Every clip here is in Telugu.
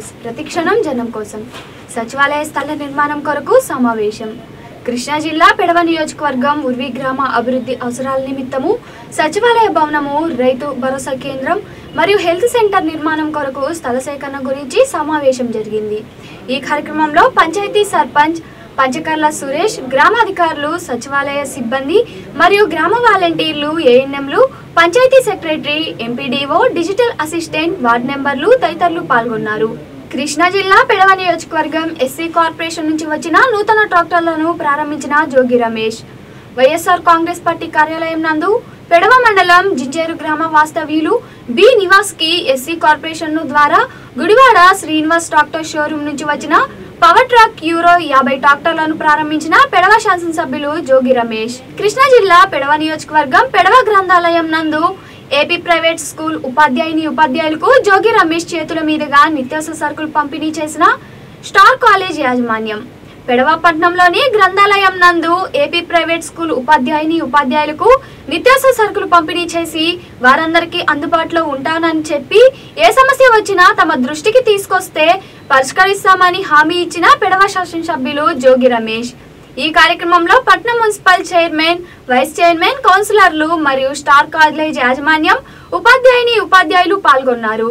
న్యూస్ ప్రతిక్షణం జనం కోసం సచివాలయ స్థల నిర్మాణం కొరకు సమావేశం కృష్ణా జిల్లా పెడవ నియోజకవర్గం ఉర్వి గ్రామ అభివృద్ధి అవసరాల నిమిత్తము సచివాలయ భవనము రైతు భరోసా కేంద్రం మరియు హెల్త్ సెంటర్ నిర్మాణం కొరకు స్థల సేకరణ గురించి సమావేశం జరిగింది ఈ కార్యక్రమంలో పంచాయతీ సర్పంచ్ పంచకర్ల సురేష్ గ్రామాధికారులు సచివాలయ సిబ్బంది మరియు గ్రామ వాలంటీర్లు ఏఎన్ఎంలు panchayati secretary MPDO digital assistant ward మెంబర్లు తదితరులు పాల్గొన్నారు కృష్ణా జిల్లా పెడవ నియోజకవర్గం ఎస్సీ కార్పొరేషన్ నుంచి వచ్చిన నూతన ట్రాక్టర్లను ప్రారంభించిన Jogi Ramesh YSR Congress party కార్యాలయం నందు పెడవ మండలం జింజేరు గ్రామ వాస్తవ్యులు బి నివాస్ కి ఎస్సీ కార్పొరేషన్ ను ద్వారా గుడివాడ శ్రీనివాస్ ట్రాక్టర్ షోరూమ్ నుంచి వచ్చిన పవర్ ట్రాక్ యూరో యాభై ట్రాక్టర్లను ప్రారంభించిన పెడవ శాసనసభ్యులు జోగి రమేష్ కృష్ణా జిల్లా పెడవ నియోజకవర్గం పెడవ గ్రంథాలయం నందు ఏపీ ప్రైవేట్ స్కూల్ ఉపాధ్యాయుని ఉపాధ్యాయులకు జోగి రమేష్ చేతుల మీదుగా నిత్యావసర సరుకులు పంపిణీ చేసిన స్టార్ కాలేజ్ యాజమాన్యం పెడవపట్నంలోని గ్రంథాలయం నందు ఏపీ ప్రైవేట్ స్కూల్ ఉపాధ్యాయుని ఉపాధ్యాయులకు నిత్యావసర సరుకులు పంపిణీ చేసి వారందరికీ అందుబాటులో ఉంటానని చెప్పి ఏ సమస్య వచ్చినా తమ దృష్టికి తీసుకొస్తే పరిష్కరిస్తామని హామీ ఇచ్చిన పెడవ శాసనసభ్యులు జోగి రమేష్ ఈ కార్యక్రమంలో పట్నం మున్సిపల్ చైర్మన్ వైస్ చైర్మన్ కౌన్సిలర్లు మరియు స్టార్ కాలేజ్ యాజమాన్యం ఉపాధ్యాయుని ఉపాధ్యాయులు పాల్గొన్నారు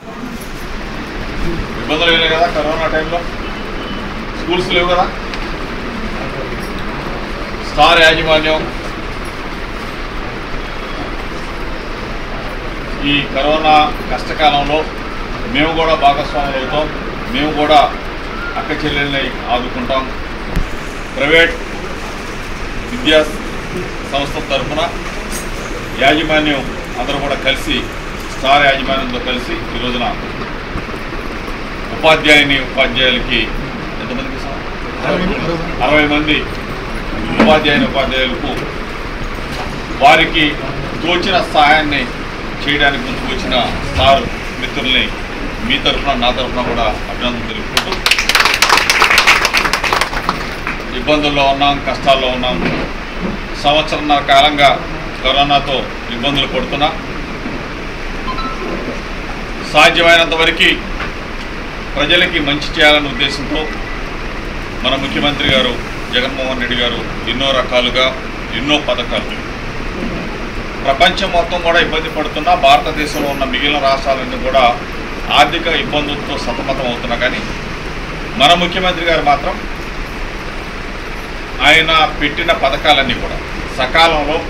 ఇబ్బందులు లేవు కదా కరోనా టైంలో స్కూల్స్ లేవు కదా స్టార్ యాజమాన్యం ఈ కరోనా కష్టకాలంలో మేము కూడా భాగస్వాములు అవుతాం మేము కూడా అక్క చెల్లెల్ని ఆదుకుంటాం ప్రైవేట్ విద్యా సంస్థ తరఫున యాజమాన్యం అందరూ కూడా కలిసి స్టార్ యాజమాన్యంతో కలిసి ఈ రోజున ఉపాధ్యాయుని ఉపాధ్యాయులకి ఎంతమందికి ఇస్తాం? అరవై మంది ఉపాధ్యాయుని ఉపాధ్యాయులకు వారికి తోచిన సహాయాన్ని చేయడానికి ముందుకు వచ్చిన స్టార్ మిత్రుల్ని మీ తరఫున నా తరఫున కూడా అభినందన తెలుపుకుంటూ ఇబ్బందుల్లో ఉన్నాం కష్టాల్లో ఉన్నాం సంవత్సరంన్నర కాలంగా కరోనాతో ఇబ్బందులు పడుతున్నా సాధ్యమైనంత వరకు ప్రజలకి మంచి చేయాలనే ఉద్దేశంతో మన ముఖ్యమంత్రి గారు జగన్మోహన్ రెడ్డి గారు ఎన్నో రకాలుగా ఎన్నో పథకాలు ప్రపంచం మొత్తం కూడా ఇబ్బంది పడుతున్నా భారతదేశంలో ఉన్న మిగిలిన రాష్ట్రాలన్నీ కూడా ఆర్థిక ఇబ్బందులతో సతమతం అవుతున్నా కానీ మన ముఖ్యమంత్రి గారు మాత్రం ఆయన పెట్టిన పథకాలన్నీ కూడా సకాలంలో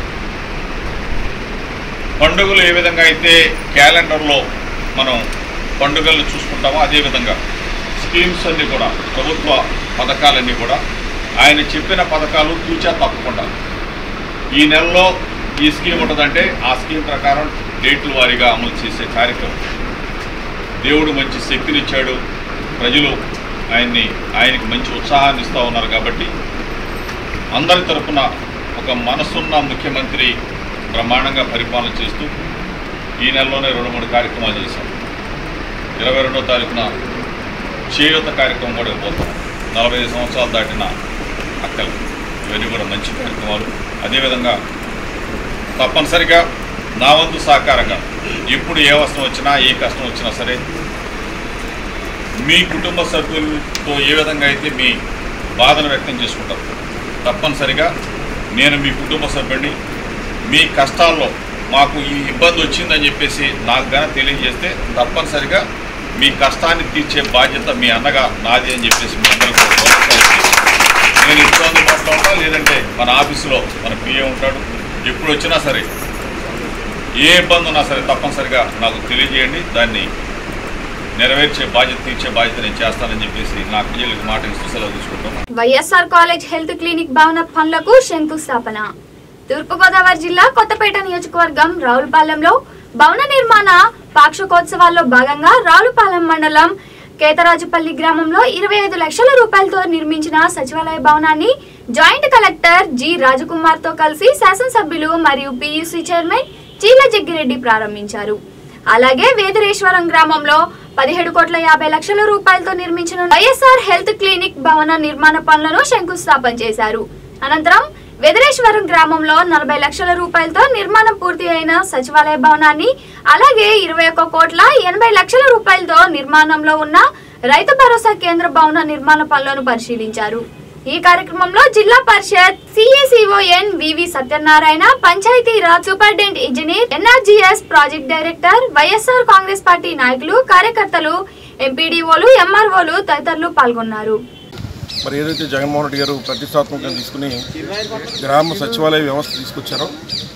పండుగలు ఏ విధంగా అయితే క్యాలెండర్లో మనం పండుగలను చూసుకుంటామో అదేవిధంగా స్కీమ్స్ అన్నీ కూడా ప్రభుత్వ పథకాలన్నీ కూడా ఆయన చెప్పిన పథకాలు తూచా తప్పకుండా ఈ నెలలో ఈ స్కీమ్ ఉంటుందంటే ఆ స్కీమ్ ప్రకారం డేట్ల వారీగా అమలు చేసే కార్యక్రమం దేవుడు మంచి శక్తినిచ్చాడు ప్రజలు ఆయన్ని ఆయనకి మంచి ఉత్సాహాన్ని ఇస్తూ ఉన్నారు కాబట్టి అందరి తరపున ఒక మనసున్న ముఖ్యమంత్రి బ్రహ్మాండంగా పరిపాలన చేస్తూ ఈ నెలలోనే రెండు మూడు కార్యక్రమాలు చేశాం ఇరవై రెండో తారీఖున చేయూత కార్యక్రమం కూడా ఇవ్వబోతున్నాం నలభై ఐదు సంవత్సరాలు దాటిన అక్కలు ఇవన్నీ కూడా మంచి కార్యక్రమాలు అదేవిధంగా తప్పనిసరిగా నా వంతు సహకారంగా ఎప్పుడు ఏ అవసరం వచ్చినా ఏ కష్టం వచ్చినా సరే మీ కుటుంబ సభ్యులతో ఏ విధంగా అయితే మీ బాధను వ్యక్తం చేసుకుంటారు తప్పనిసరిగా నేను మీ కుటుంబ సభ్యుడిని మీ కష్టాల్లో మాకు ఈ ఇబ్బంది వచ్చిందని చెప్పేసి నాకు గాన తెలియజేస్తే తప్పనిసరిగా మీ కష్టాన్ని తీర్చే బాధ్యత మీ అన్నగా నాది అని చెప్పేసి మీ అందరికీ కూడా భరోసా ఇచ్చి, నేను ఎప్పుడు అందుబాటులో ఉంటా లేదంటే మన ఆఫీసులో మన పిఏ ఉంటాడు ఎప్పుడు వచ్చినా సరే ఏ ఇబ్బంది ఉన్నా సరే తప్పనిసరిగా నాకు తెలియజేయండి దాన్ని నెరవేర్చే బాధ్యత తీర్చే బాధ్యత నేను చేస్తానని చెప్పేసి నా పిల్లలకి మాట ఇస్తూ సెలవు తీసుకుంటాం వైఎస్ఆర్ కాలేజ్ హెల్త్ క్లినిక్ భవన పనులకు శంకుస్థాపన తూర్పుగోదావరి జిల్లా కొత్తపేట నియోజకవర్గం రావులపాలెంలో భవన నిర్మాణ పాక్షికోత్సవాల్లో భాగంగా రావులపాలెం మండలం కేతరాజుపల్లి గ్రామంలో ఇరవై ఐదు లక్షల రూపాయలతో నిర్మించిన సచివాలయ భవనాన్ని జాయింట్ కలెక్టర్ జి రాజకుమార్ తో కలిసి శాసనసభ్యులు మరియు పియూసీ చైర్మన్ చీల జగ్గిరెడ్డి ప్రారంభించారు అలాగే వేదరేశ్వరం గ్రామంలో పదిహేడు కోట్ల యాభై లక్షల రూపాయలతో నిర్మించిన వైఎస్ఆర్ హెల్త్ క్లినిక్ భవన నిర్మాణ పనులను శంకుస్థాపన చేశారు అనంతరం వెదరేశ్వరం గ్రామంలో నలభై లక్షల రూపాయలతో నిర్మాణం పూర్తి అయిన సచివాలయ భవనాన్ని అలాగే ఇరవై ఒక్క కోట్ల ఎనభై లక్షల రూపాయలతో నిర్మాణంలో ఉన్న రైతు భరోసా కేంద్ర భవన నిర్మాణ పనులను పరిశీలించారు ఈ కార్యక్రమంలో జిల్లా పరిషత్ సిఈసిఓఎన్ V V Satyanarayana Panchayati Raj superintendent engineer NRGS project director YSR Congress party నాయకులు కార్యకర్తలు ఎంపీడీఓలు ఎంఆర్ఓలు తదితరులు పాల్గొన్నారు మరి ఏదైతే జగన్మోహన్ రెడ్డి గారు ప్రతిష్టాత్మకంగా తీసుకుని గ్రామ సచివాలయ వ్యవస్థ తీసుకొచ్చారో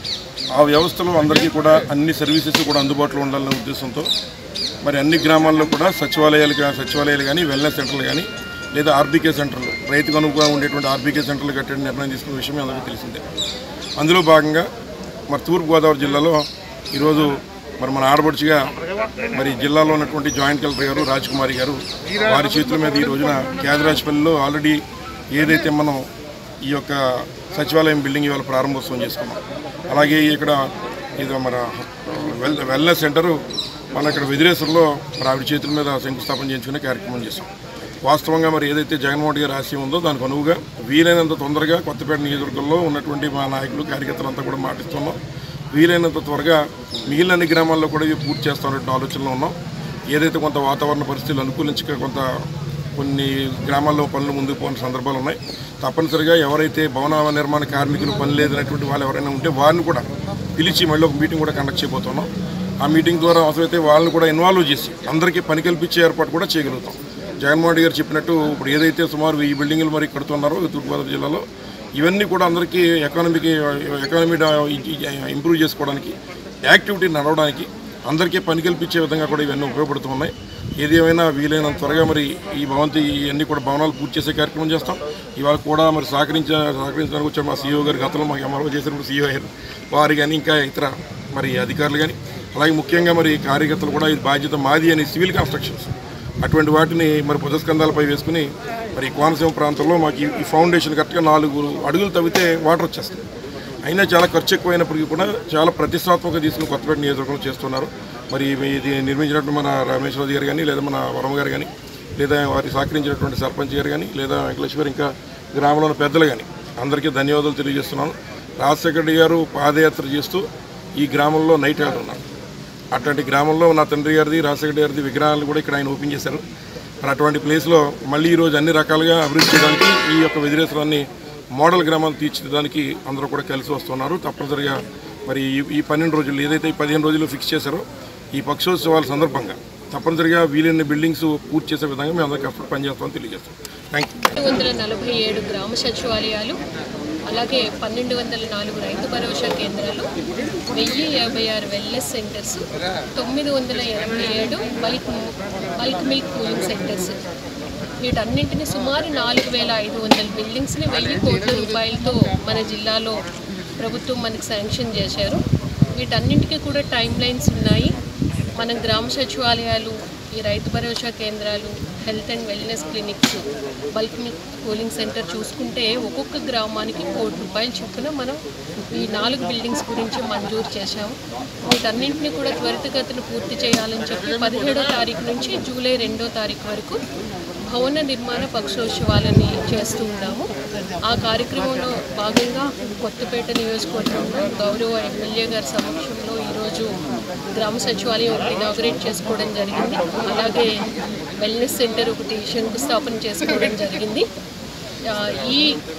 ఆ వ్యవస్థలో అందరికీ కూడా అన్ని సర్వీసెస్ కూడా అందుబాటులో ఉండాలనే ఉద్దేశంతో మరి అన్ని గ్రామాల్లో కూడా సచివాలయాలు గా- సచివాలయాలు కానీ వెల్నెస్ సెంటర్లు కానీ లేదా ఆర్బీకే సెంటర్లు రైతుకు అనుగుణంగా ఉండేటువంటి ఆర్బీకే సెంటర్లు కట్టే నిర్ణయం తీసుకున్న విషయం మీ అందరికీ తెలిసిందే అందులో భాగంగా మరి తూర్పుగోదావరి జిల్లాలో ఈరోజు మరి మన ఆడపడుచుగా మరి జిల్లాలో ఉన్నటువంటి జాయింట్ కలెక్టర్ గారు రాజ్కుమారి గారు వారి చేతుల మీద ఈ రోజున కేదరాజపల్లిలో ఆల్రెడీ ఏదైతే మనం ఈ యొక్క సచివాలయం బిల్డింగ్ ఇవాళ ప్రారంభోత్సవం చేసుకున్నాం అలాగే ఇక్కడ ఇది మన వెల్ వెల్నెస్ సెంటరు మన ఇక్కడ వెదిరేశ్వరంలో మరి ఆవిడ చేతుల మీద శంకుస్థాపన చేయించుకునే కార్యక్రమం చేస్తాం వాస్తవంగా మరి ఏదైతే జగన్మోహన్ రెడ్డి గారి ఆశయం ఉందో దానికి అనువుగా వీలైనంత తొందరగా కొత్తపేట నియోజకవర్గంలో ఉన్నటువంటి మా నాయకులు కార్యకర్తలంతా కూడా మాటిస్తున్నాం వీలైనంత త్వరగా మిగిలిన అన్ని గ్రామాల్లో కూడా ఇవి పూర్తి చేస్తామనే ఆలోచనలో ఉన్నాం ఏదైతే కొంత వాతావరణ పరిస్థితులు అనుకూలించక కొంత కొన్ని గ్రామాల్లో పనులు ముందుకు పోయిన సందర్భాలు ఉన్నాయి తప్పనిసరిగా ఎవరైతే భవన నిర్మాణ కార్మికులు పని లేదనేటువంటి వాళ్ళు ఎవరైనా ఉంటే వారిని కూడా పిలిచి మళ్ళీ ఒక మీటింగ్ కూడా కండక్ట్ చేయబోతున్నాం ఆ మీటింగ్ ద్వారా అవసరమైతే వాళ్ళని కూడా ఇన్వాల్వ్ చేసి అందరికీ పని కల్పించే ఏర్పాటు కూడా చేయగలుగుతాం జగన్మోహన్ రెడ్డి గారు చెప్పినట్టు ఇప్పుడు ఏదైతే సుమారు వెయ్యి బిల్డింగులు మరి కడుతున్నారో తూర్పుగోదావరి జిల్లాలో ఇవన్నీ కూడా అందరికీ ఎకానమీకి ఎకానమీ ఇంప్రూవ్ చేసుకోవడానికి యాక్టివిటీ నడవడానికి అందరికీ పని కల్పించే విధంగా కూడా ఇవన్నీ ఉపయోగపడుతున్నాయి ఏది ఏమైనా వీలైనంత త్వరగా మరి ఈ భవంతి ఇవన్నీ కూడా భవనాలు పూర్తి చేసే కార్యక్రమం చేస్తాం ఇవాళ కూడా మరి సహకరించ సహకరించడానికి వచ్చే మా సీఈఓ గారి గతంలో మాకు ఎంఆర్ఓ చేసినప్పుడు సీఈఓ గారు వారు కానీ ఇంకా ఇతర మరి అధికారులు కానీ అలాగే ముఖ్యంగా మరి కార్యకర్తలు కూడా ఇది బాధ్యత మాది అని సివిల్ కన్స్ట్రక్షన్స్ అటువంటి వాటిని మరి భుజస్కంధాలపై వేసుకుని మరి ఈ కోనసీమ ప్రాంతంలో మాకు ఈ- ఈ ఫౌండేషన్ కరెక్ట్గా నాలుగు అడుగులు తవ్వితే వాటర్ వచ్చేస్తుంది అయినా చాలా ఖర్చు ఎక్కువైనప్పటికీ కూడా చాలా ప్రతిష్టాత్మకంగా తీసుకుని కొత్తపేట నియోజకవర్గంలో చేస్తున్నారు మరి ఇది నిర్మించినట్టు మన రమేశ్వర గారు కానీ లేదా మన వరమ గారు కానీ లేదా వారి సహకరించినటువంటి సర్పంచ్ గారు కానీ లేదా వెంకటేశ్వర్ ఇంకా గ్రామంలోని పెద్దలు కానీ అందరికీ ధన్యవాదాలు తెలియజేస్తున్నాను రాజశేఖర రెడ్డి గారు పాదయాత్ర చేస్తూ ఈ గ్రామంలో నైట్ ఆర్డర్ ఉన్నారు అట్లాంటి గ్రామంలో నా తండ్రి గారిది రాజశేఖర గారిది విగ్రహాలను కూడా ఇక్కడ ఆయన ఓపెన్ చేశారు మరి అటువంటి ప్లేస్లో మళ్ళీ ఈరోజు అన్ని రకాలుగా అభివృద్ధి చేయడానికి ఈ యొక్క వెదిరేశ్వరాన్ని మోడల్ గ్రామాలు తీర్చిదిద్దడానికి అందరూ కూడా కలిసి వస్తున్నారు తప్పనిసరిగా మరి ఈ- ఈ పన్నెండు రోజులు ఏదైతే ఈ పదిహేను రోజులు ఫిక్స్ చేశారో ఈ పక్షోత్సవాల సందర్భంగా తప్పనిసరిగా వీలైన బిల్డింగ్స్ పూర్తి చేసే విధంగా మేము అందరికీ కష్టపడి పనిచేస్తామని తెలియజేస్తాం థ్యాంక్ యూ రెండు వందల నలభై ఏడు గ్రామ సచివాలయాలు అలాగే పన్నెండు వందల నాలుగు రైతు భరోసా కేంద్రాలు వెయ్యి యాభై ఆరు వెల్నెస్ సెంటర్స్ తొమ్మిది వందల ఎనభై ఏడు bulk bulk milk cooling centres వీటన్నింటిని సుమారు నాలుగు వేల ఐదు వందల బిల్డింగ్స్ని వెయ్యి కోట్ల రూపాయలతో మన జిల్లాలో ప్రభుత్వం మనకి శాంక్షన్ చేశారు వీటన్నింటికి కూడా టైం లైన్స్ ఉన్నాయి మన గ్రామ సచివాలయాలు ఈ రైతు భరోసా కేంద్రాలు health and wellness clinics bulk milk cooling centre చూసుకుంటే ఒక్కొక్క గ్రామానికి కోటి రూపాయలు చొప్పున మనం ఈ నాలుగు బిల్డింగ్స్ గురించి మంజూరు చేశాము వీటన్నింటినీ కూడా త్వరితగతిన పూర్తి చేయాలని చెప్పి పదిహేడో తారీఖు నుంచి జూలై రెండో తారీఖు వరకు భవన నిర్మాణ పక్షోత్సవాలని చేస్తూ ఉన్నాము ఆ కార్యక్రమంలో భాగంగా కొత్తపేట నియోజకవర్గంలో గౌరవ ఎమ్మెల్యే గారి సమక్షంలో ఈరోజు గ్రామ సచివాలయం ఒకటి ఇనాగరేట్ చేసుకోవడం జరిగింది అలాగే వెల్నెస్ సెంటర్ ఒకటి శంకుస్థాపన చేసుకోవడం జరిగింది ఆ, ఈ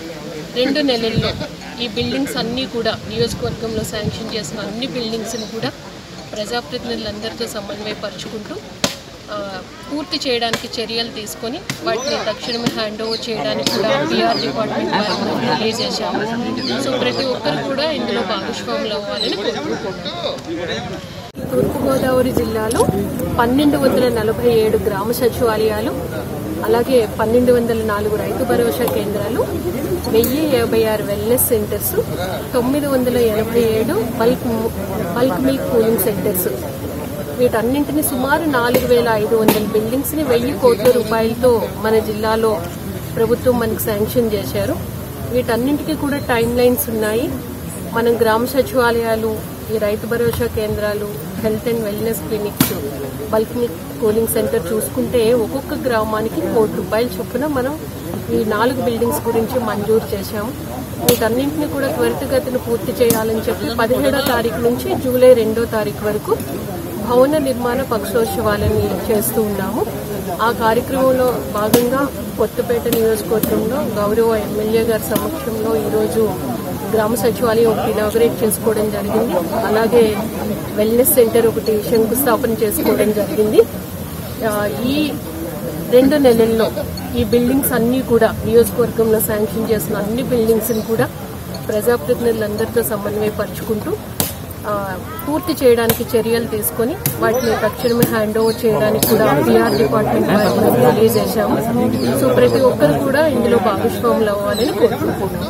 రెండు నెలల్లో ఈ బిల్డింగ్స్ అన్నీ కూడా నియోజకవర్గంలో శాంక్షన్ చేసిన అన్ని బిల్డింగ్స్ని కూడా ప్రజాప్రతినిధులందరితో సమన్వయపరుచుకుంటూ ఆ, పూర్తి చేయడానికి చర్యలు తీసుకొని వాటిని తక్షణమే హ్యాండ్ ఓవర్ చేయడానికి కూడా పిఆర్ డిపార్ట్మెంట్ వారికి తెలియజేశాము సో ప్రతి ఒక్కరు కూడా ఇందులో భాగస్వాములు అవ్వాలని కోరుకుంటున్నాను తూర్పుగోదావరి జిల్లాలో పన్నెండు వందల నలభై ఏడు గ్రామ సచివాలయాలు అలాగే పన్నెండు వందల నాలుగు రైతు భరోసా కేంద్రాలు వెయ్యి యాభై ఆరు వెల్నెస్ సెంటర్స్ తొమ్మిది వందల ఎనభై ఏడు bulk bulk milk cooling centres వీటన్నింటిని సుమారు నాలుగు వేల ఐదు వందల బిల్డింగ్స్ని వెయ్యి కోట్ల రూపాయలతో మన జిల్లాలో ప్రభుత్వం మనకు శాంక్షన్ చేశారు వీటన్నింటికి కూడా టైం లైన్స్ ఉన్నాయి మనం గ్రామ సచివాలయాలు ఈ రైతు భరోసా కేంద్రాలు health and wellness clinics bulk milk cooling centre చూసుకుంటే ఒక్కొక్క గ్రామానికి కోటి రూపాయల చొప్పున మనం ఈ నాలుగు బిల్డింగ్స్ గురించి మంజూరు చేశాము వీటన్నింటినీ కూడా త్వరితగతిన పూర్తి చేయాలని చెప్పి పదిహేడో తారీఖు నుంచి జూలై రెండో తారీఖు వరకు భవన నిర్మాణ పక్షోత్సవాలని చేస్తూ ఉన్నాము ఆ కార్యక్రమంలో భాగంగా కొత్తపేట నియోజకవర్గంలో గౌరవ ఎమ్మెల్యే గారి సమక్షంలో ఈరోజు గ్రామ సచివాలయం ఒకటి ఇనాగరేట్ చేసుకోవడం జరిగింది అలాగే వెల్నెస్ సెంటర్ ఒకటి శంకుస్థాపన చేసుకోవడం జరిగింది ఆ, ఈ రెండు నెలల్లో ఈ బిల్డింగ్స్ అన్ని కూడా నియోజకవర్గంలో శాంక్షన్ చేసిన అన్ని బిల్డింగ్స్ కూడా ప్రజాప్రతినిధులందరితో సమన్వయపరుచుకుంటూ ఆ, పూర్తి చేయడానికి చర్యలు తీసుకొని వాటిని తక్షణమే హ్యాండ్ ఓవర్ చేయడానికి కూడా పిఆర్ డిపార్ట్మెంట్ వారికి మేము తెలియజేశాము సో ప్రతి ఒక్కరు కూడా ఇందులో భాగస్వాములు అవ్వాలని కోరుకుంటున్నాము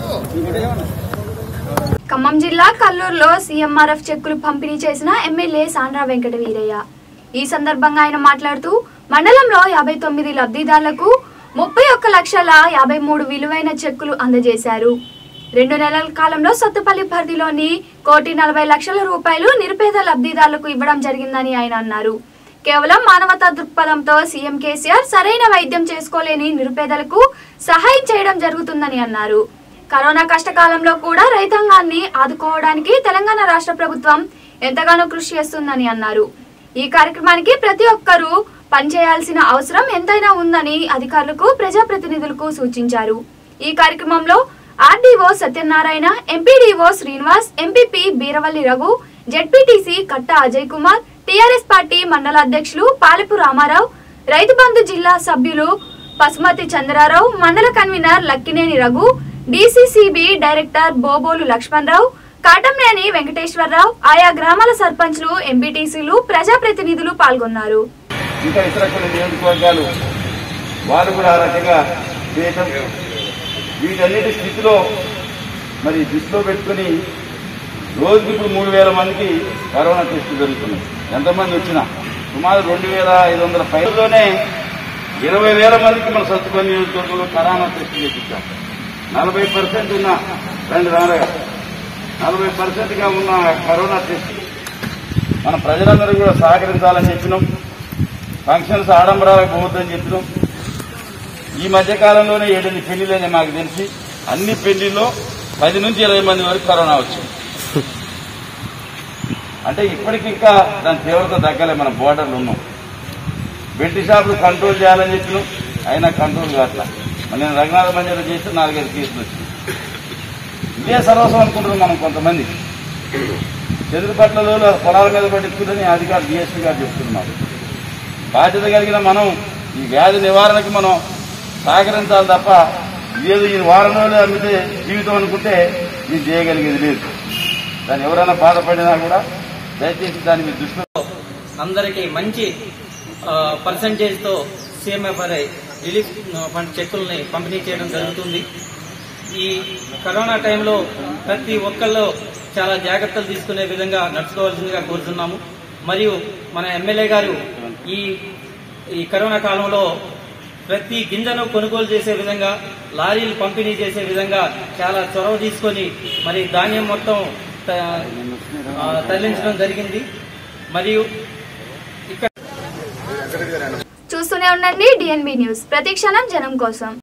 ఖమ్మం జిల్లా కల్లూరులో సీఎంఆర్ఎఫ్ చెక్కులు పంపిణీ చేసిన ఎమ్మెల్యే సాండ్రా వెంకట వీరయ్య ఈ సందర్భంగా ఆయన మాట్లాడుతూ మండలంలో యాభై తొమ్మిది లబ్ధిదారులకు ముప్పై ఒక్క లక్షల యాభై మూడు విలువైన చెక్కులు అందజేశారు రెండు నెలల కాలంలో సత్తుపల్లి పరిధిలోని కోటి నలభై లక్షల రూపాయలు నిరుపేద లబ్ధిదారులకు ఇవ్వడం జరిగిందని ఆయన అన్నారు కేవలం మానవతా దృక్పథంతో సీఎం కేసీఆర్ సరైన వైద్యం చేసుకోలేని నిరుపేదలకు సహాయం చేయడం జరుగుతుందని అన్నారు కరోనా కష్టకాలంలో కూడా రైతాంగాన్ని ఆదుకోవడానికి తెలంగాణ రాష్ట్ర ప్రభుత్వం ఎంతగానో కృషి చేస్తుందని అన్నారు ఈ కార్యక్రమానికి ప్రతి ఒక్కరూ పనిచేయాల్సిన అవసరం ఎంతైనా ఉందని అధికారులకు ప్రజాప్రతినిధులకు సూచించారు ఈ కార్యక్రమంలో RDO Satyanarayana MPDO Srinivas MPP Beeravalli Raghu ZPTC Katta Ajay Kumar TRS party మండల అధ్యక్షులు పాలెపు రామారావు రైతు బంధు జిల్లా సభ్యులు పసుమతి చంద్రారావు మండల convener Lakkineni Raghu DCCB director Bobolu Lakshmanarao Katamneni Venkateswararao ఆయా గ్రామాల సర్పంచ్లు ఎంపీటీసీలు ప్రజాప్రతినిధులు పాల్గొన్నారు ఇంకా ఇతర కొన్ని నియోజకవర్గాలు వారు కూడా ఆ రకంగా చేయటం వీటన్నిటి స్థితిలో మరి దృష్టిలో పెట్టుకుని రోజుకి ఇప్పుడు మూడు వేల మందికి కరోనా టెస్టులు జరుగుతున్నాయి ఎంతమంది వచ్చినా సుమారు రెండు వేల ఐదు వందల పైలోనే ఇరవై వేల మందికి మన సత్తుపల్లి నియోజకవర్గంలో కరోనా టెస్టులు చేయించాం నలభై పర్సెంట్ ఉన్న రెండు రానగా నలభై పర్సెంట్గా ఉన్న కరోనా టెస్ట్ మన ప్రజలందరూ కూడా సహకరించాలని చెప్పినాం ఫంక్షన్స్ ఆడంబరాలకు పోవద్దని చెప్పినాం ఈ మధ్య కాలంలోనే ఏడెనిమిది పెళ్లిలని మాకు తెలిసి అన్ని పెళ్లిల్లో పది నుంచి ఇరవై మంది వరకు కరోనా వచ్చింది అంటే ఇప్పటికి ఇంకా దాని తీవ్రత తగ్గలే మన బోర్డర్లు ఉన్నాం బెల్ట్ షాపులు కంట్రోల్ చేయాలని చెప్పినాం అయినా కంట్రోల్ కావట్లా మరి నేను రఘునాథ మంజూరు చేస్తే నాలుగైదు కేసులు వచ్చింది ఇదే సర్వస్వం అనుకుంటున్నాం మనం కొంతమంది చెదురుపట్లలో పొలాల మీద పట్టించుకుందని అధికారులు డిఎస్పీ గారు చెప్తున్నారు బాధ్యత కలిగిన మనం ఈ వ్యాధి నివారణకి మనం సహకరించాలి తప్ప ఇదేదో ఈ వారం రోజులు అమ్మితే జీవితం అనుకుంటే ఇది చేయగలిగేది లేదు దాన్ని ఎవరైనా బాధపడినా కూడా దయచేసి దాన్ని మీరు దృష్టిలో అందరికీ మంచి పర్సంటేజ్ తో సిఎంఎఫ్ఆర్ఐ రిలీఫ్ ఫండ్ చెక్కుల్ని పంపిణీ చేయడం జరుగుతుంది ఈ కరోనా టైంలో ప్రతి ఒక్కళ్ళు చాలా జాగ్రత్తలు తీసుకునే విధంగా నడుచుకోవాల్సిందిగా కోరుతున్నాము మరియు మన ఎమ్మెల్యే గారు ఈ ఈ కరోనా కాలంలో ప్రతి గింజను కొనుగోలు చేసే విధంగా లారీలు పంపిణీ చేసే విధంగా చాలా చొరవ తీసుకొని మరి ధాన్యం మొత్తం త- ఆ, తరలించడం జరిగింది మరియు ఇక్కడ చూస్తూనే ఉండండి డిఎన్బి న్యూస్ ప్రతి క్షణం జనం కోసం